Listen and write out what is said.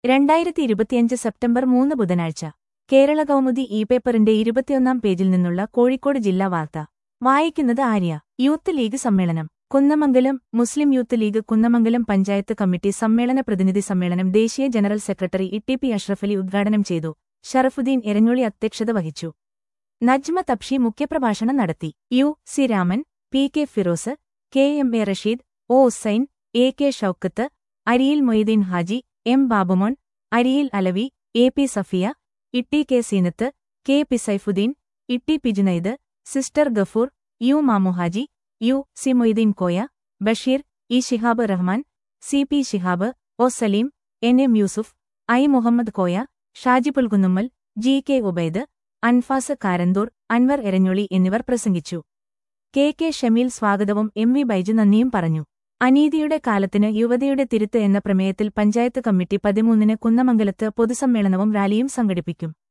രണ്ടായിരത്തി ഇരുപത്തിയഞ്ച് സെപ്റ്റംബർ മൂന്ന് ബുധനാഴ്ച കേരള കൗമുദി ഇ പേപ്പറിന്റെ ഇരുപത്തിയൊന്നാം പേജിൽ നിന്നുള്ള കോഴിക്കോട് ജില്ലാ വാർത്ത വായിക്കുന്നത് ആര്യ യൂത്ത് ലീഗ് സമ്മേളനം Kunnamangalam Muslim youth league Kunnamangalam panchayat committee സമ്മേളന പ്രതിനിധി സമ്മേളനം ദേശീയ general secretary E T P Ashrafali ഉദ്ഘാടനം ചെയ്തു ഷറഫുദ്ദീൻ എരഞ്ഞൊളി അധ്യക്ഷത വഹിച്ചു നജ്മ തബ്ഷി മുഖ്യപ്രഭാഷണം നടത്തി U C Raman P K Firoz K M A Rasheed O Hussain A K Shoukath Ariyil Moideen Haji M Babumon Ariyil Alavi A P Safiya Itti K Seenath K P Saifudheen Itti P Junaid sister Gafoor U Mamuhaji U C Moideen Koya Basheer E Shihab Rahman C P Shihab O Saleem N M Yusuf I Muhammad Koya Shaji Pulkunnummal G K Ubaid Anfas Karanthur Anwar എരഞ്ഞൊളി എന്നിവർ പ്രസംഗിച്ചു K K Shameel സ്വാഗതവും M V Baiju നന്ദിയും പറഞ്ഞു അനീതിയുടെ കാലത്തിന് യുവതയുടെ തിരുത്ത് എന്ന പ്രമേയത്തിൽ panchayat committee പതിമൂന്നിന് കുന്നമംഗലത്ത് പൊതുസമ്മേളനവും റാലിയും സംഘടിപ്പിക്കും